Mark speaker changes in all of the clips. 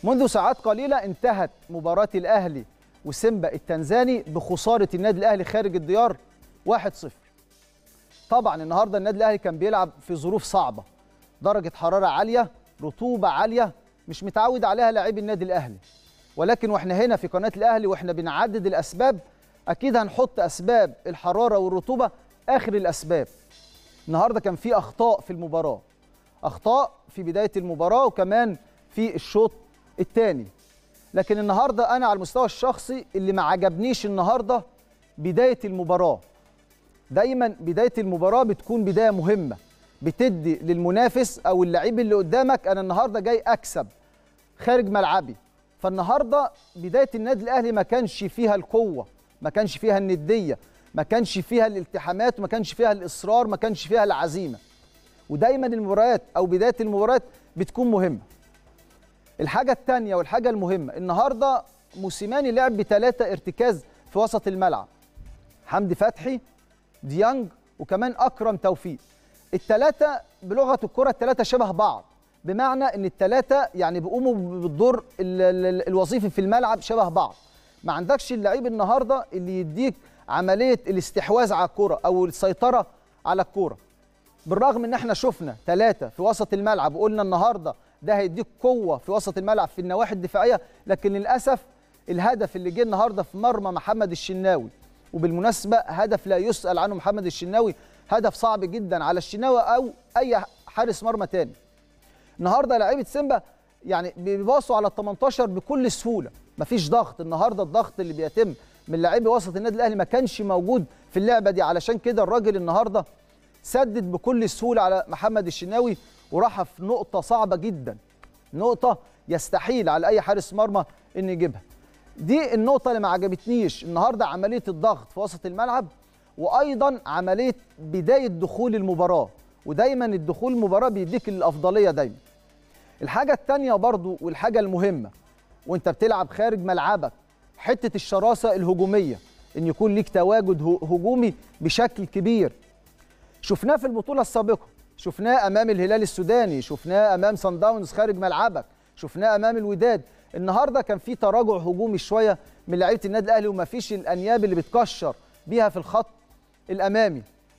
Speaker 1: منذ ساعات قليله انتهت مباراه الاهلي وسيمبا التنزاني بخساره النادي الاهلي خارج الديار 1-0 طبعا النهارده النادي الاهلي كان بيلعب في ظروف صعبه درجه حراره عاليه رطوبه عاليه مش متعود عليها لاعبي النادي الاهلي ولكن واحنا هنا في قناه الاهلي واحنا بنعدد الاسباب اكيد هنحط اسباب الحراره والرطوبه اخر الاسباب النهارده كان في اخطاء في المباراه اخطاء في بدايه المباراه وكمان في الشوط الثاني لكن النهارده انا على المستوى الشخصي اللي ما عجبنيش النهارده بدايه المباراه دايما بدايه المباراه بتكون بدايه مهمه بتدي للمنافس او اللعيب اللي قدامك انا النهارده جاي اكسب خارج ملعبي فالنهارده بدايه النادي الاهلي ما كانش فيها القوه ما كانش فيها النديه ما كانش فيها الالتحامات ما كانش فيها الاصرار ما كانش فيها العزيمه ودايما المباريات او بدايه المباريات بتكون مهمه الحاجه الثانيه والحاجه المهمه النهارده موسيماني لعب بثلاثه ارتكاز في وسط الملعب حمدي فتحي ديانج وكمان اكرم توفيق الثلاثه بلغه الكره الثلاثه شبه بعض بمعنى ان الثلاثه يعني بيقوموا بالدور ال ال الوظيفي في الملعب شبه بعض ما عندكش اللعيب النهارده اللي يديك عمليه الاستحواذ على الكره او السيطره على الكره بالرغم ان احنا شفنا ثلاثه في وسط الملعب وقلنا النهارده ده هيديك قوه في وسط الملعب في النواحي الدفاعيه لكن للاسف الهدف اللي جه النهارده في مرمى محمد الشناوي وبالمناسبه هدف لا يسال عنه محمد الشناوي هدف صعب جدا على الشناوي او اي حارس مرمى تاني النهارده لعيبه سيمبا يعني بيباصوا على ال 18 بكل سهوله مفيش ضغط النهارده الضغط اللي بيتم من لاعبي وسط النادي الاهلي ما كانش موجود في اللعبه دي علشان كده الراجل النهارده سدد بكل سهوله على محمد الشناوي وراح في نقطه صعبه جدا نقطه يستحيل على اي حارس مرمى ان يجيبها دي النقطه اللي ما عجبتنيش النهارده عمليه الضغط في وسط الملعب وايضا عمليه بدايه دخول المباراه ودايما الدخول المباراه بيديك الافضليه دايما الحاجه الثانيه برضو والحاجه المهمه وانت بتلعب خارج ملعبك حته الشراسه الهجوميه ان يكون ليك تواجد هجومي بشكل كبير شفناه في البطوله السابقه شفناه امام الهلال السوداني شفناه امام سان داونز خارج ملعبك شفناه امام الوداد النهارده كان في تراجع هجومي شويه من لعيبه النادي الاهلي وما فيش الانياب اللي بتكشر بيها في الخط الامامي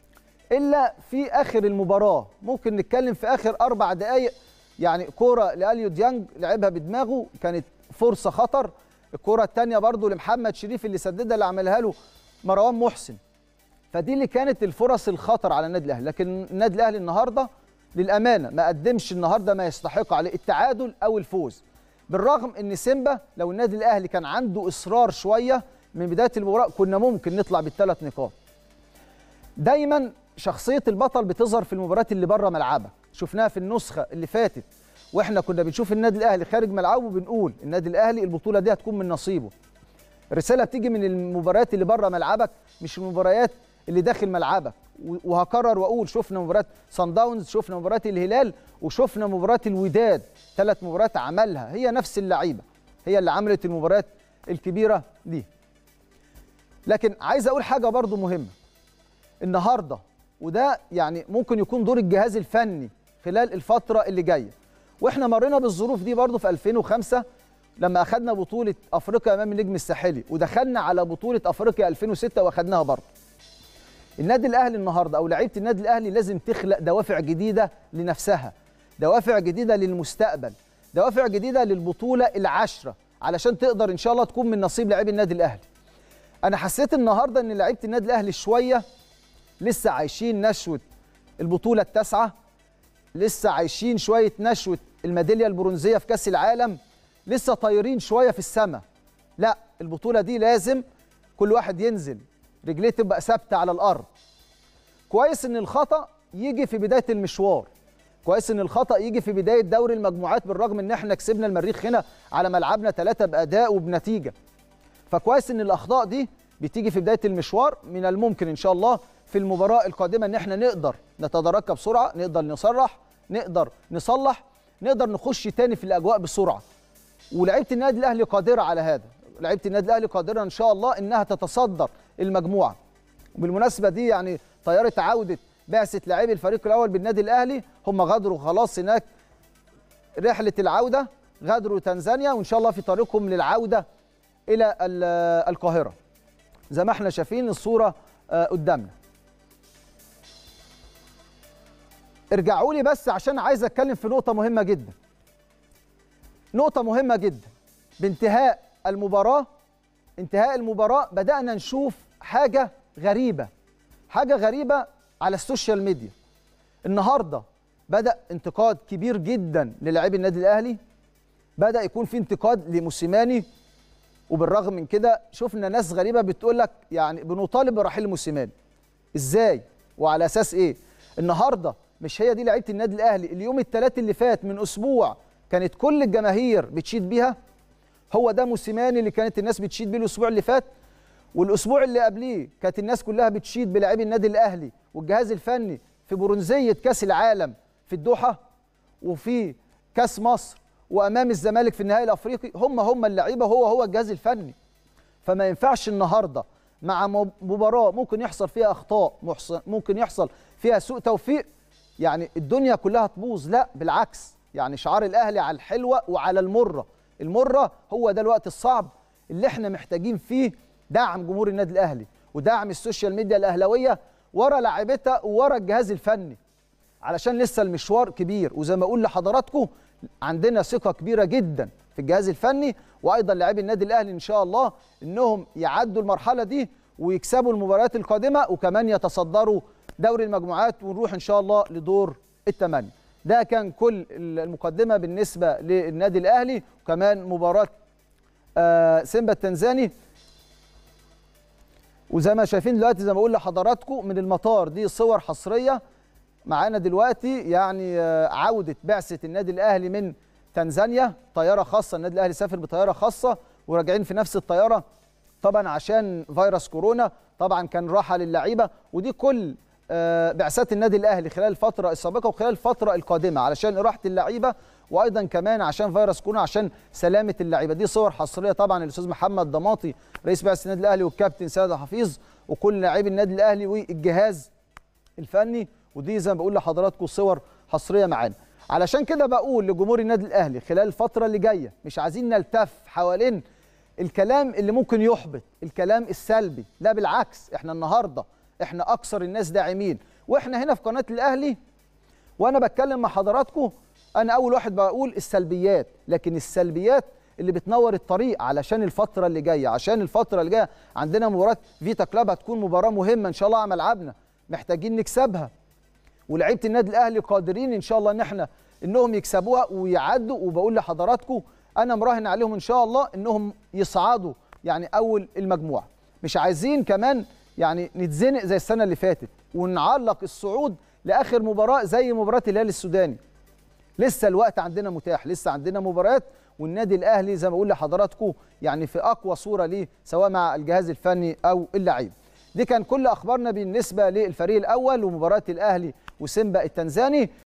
Speaker 1: الا في اخر المباراه ممكن نتكلم في اخر اربع دقائق يعني كوره لاليو ديانج لعبها بدماغه كانت فرصه خطر الكوره الثانيه برضو لمحمد شريف اللي سددها اللي عملها له مروان محسن فدي اللي كانت الفرص الخطر على النادي الاهلي لكن النادي الاهلي النهارده للامانه ما قدمش النهارده ما يستحق عليه التعادل او الفوز بالرغم ان سيمبا لو النادي الاهلي كان عنده اصرار شويه من بدايه المباراه كنا ممكن نطلع بالثلاث نقاط دايما شخصيه البطل بتظهر في المباريات اللي بره ملعبك شفناها في النسخه اللي فاتت واحنا كنا بنشوف النادي الاهلي خارج ملعبه بنقول النادي الاهلي البطوله دي هتكون من نصيبه الرساله بتيجي من المباريات اللي بره ملعبك مش المباريات اللي داخل ملعبك وهكرر واقول شفنا مباراه سان داونز شفنا مباراه الهلال وشفنا مباراه الوداد ثلاث مباريات عملها هي نفس اللعيبه هي اللي عملت المباريات الكبيره دي لكن عايز اقول حاجه برضو مهمه النهارده وده يعني ممكن يكون دور الجهاز الفني خلال الفتره اللي جايه واحنا مرينا بالظروف دي برضو في 2005 لما اخذنا بطوله افريقيا امام النجم الساحلي ودخلنا على بطوله افريقيا 2006 واخذناها برضو النادي الاهلي النهارده او لعيبه النادي الاهلي لازم تخلق دوافع جديده لنفسها دوافع جديده للمستقبل دوافع جديده للبطوله العشره علشان تقدر ان شاء الله تكون من نصيب لاعبي النادي الاهلي انا حسيت النهارده ان لعيبه النادي الاهلي شويه لسه عايشين نشوه البطوله التاسعه لسه عايشين شويه نشوه الميداليه البرونزيه في كاس العالم لسه طايرين شويه في السماء لا البطوله دي لازم كل واحد ينزل رجليه تبقى ثابته على الارض كويس ان الخطا يجي في بدايه المشوار كويس ان الخطا يجي في بدايه دوري المجموعات بالرغم ان احنا كسبنا المريخ هنا على ملعبنا ثلاثه باداء وبنتيجه فكويس ان الاخطاء دي بتيجي في بدايه المشوار من الممكن ان شاء الله في المباراه القادمه ان احنا نقدر نتداركها بسرعه نقدر نصرح نقدر نصلح نقدر نخش تاني في الاجواء بسرعه ولعيبه النادي الاهلي قادره على هذا لعيبه النادي الاهلي قادره ان شاء الله انها تتصدر المجموعه وبالمناسبه دي يعني طياره عوده بعثه لاعبي الفريق الاول بالنادي الاهلي هم غادروا خلاص هناك رحله العوده غادروا تنزانيا وان شاء الله في طريقهم للعوده الى ال- القاهره زي ما احنا شايفين الصوره آه، قدامنا ارجعوا لي بس عشان عايز اتكلم في نقطه مهمه جدا نقطه مهمه جدا بانتهاء المباراه انتهاء المباراه بدانا نشوف حاجه غريبه حاجه غريبه على السوشيال ميديا النهارده بدا انتقاد كبير جدا للاعبي النادي الاهلي بدا يكون في انتقاد لموسيماني وبالرغم من كده شفنا ناس غريبه بتقول لك يعني بنطالب برحيل موسيماني ازاي وعلى اساس ايه النهارده مش هي دي لعيبه النادي الاهلي اليوم الثلاث اللي فات من اسبوع كانت كل الجماهير بتشيد بيها هو ده موسيماني اللي كانت الناس بتشيد بيه الاسبوع اللي فات والاسبوع اللي قبليه كانت الناس كلها بتشيد بلاعبي النادي الاهلي والجهاز الفني في برونزيه كاس العالم في الدوحه وفي كاس مصر وامام الزمالك في النهائي الافريقي هم هم اللعيبه هو هو الجهاز الفني فما ينفعش النهارده مع مب- مباراه ممكن يحصل فيها اخطاء محص- ممكن يحصل فيها سوء توفيق يعني الدنيا كلها تبوظ لا بالعكس يعني شعار الاهلي على الحلوه وعلى المره المره هو ده الوقت الصعب اللي احنا محتاجين فيه دعم جمهور النادي الاهلي ودعم السوشيال ميديا الاهلاويه ورا لاعيبتها وورا الجهاز الفني علشان لسه المشوار كبير وزي ما اقول لحضراتكم عندنا ثقه كبيره جدا في الجهاز الفني وايضا لاعبي النادي الاهلي ان شاء الله انهم يعدوا المرحله دي ويكسبوا المباريات القادمه وكمان يتصدروا دوري المجموعات ونروح ان شاء الله لدور الثمانيه ده كان كل المقدمه بالنسبه للنادي الاهلي وكمان مباراه آه، سيمبا التنزاني وزي ما شايفين دلوقتي زي ما بقول لحضراتكم من المطار دي صور حصريه معانا دلوقتي يعني آه، عوده بعثه النادي الاهلي من تنزانيا طياره خاصه النادي الاهلي سافر بطياره خاصه وراجعين في نفس الطياره طبعا عشان فيروس كورونا طبعا كان راحه للعيبه ودي كل آه، بعثات النادي الاهلي خلال الفتره السابقه وخلال الفتره القادمه علشان راحه اللعيبه وايضا كمان عشان فيروس كورونا عشان سلامه اللعيبه دي صور حصريه طبعا الاستاذ محمد ضماطي رئيس بعثه النادي الاهلي والكابتن سيد حفيظ وكل لاعبي النادي الاهلي والجهاز الفني ودي زي ما بقول لحضراتكم صور حصريه معانا علشان كده بقول لجمهور النادي الاهلي خلال الفتره اللي جايه مش عايزين نلتف حوالين الكلام اللي ممكن يحبط الكلام السلبي لا بالعكس احنا النهارده احنا اكثر الناس داعمين واحنا هنا في قناه الاهلي وانا بتكلم مع حضراتكم انا اول واحد بقول السلبيات لكن السلبيات اللي بتنور الطريق علشان الفتره اللي جايه عشان الفتره اللي جايه عندنا مباراه فيتا كلاب هتكون مباراه مهمه ان شاء الله على ملعبنا محتاجين نكسبها ولعيبه النادي الاهلي قادرين ان شاء الله ان احنا انهم يكسبوها ويعدوا وبقول لحضراتكم انا مراهن عليهم ان شاء الله انهم يصعدوا يعني اول المجموعه مش عايزين كمان يعني نتزنق زي السنه اللي فاتت ونعلق الصعود لاخر مباراه زي مباراه الهلال السوداني لسه الوقت عندنا متاح لسه عندنا مباريات والنادي الاهلي زي ما بقول لحضراتكم يعني في اقوى صوره ليه سواء مع الجهاز الفني او اللعيب دي كان كل اخبارنا بالنسبه للفريق الاول ومباراه الاهلي وسيمبا التنزاني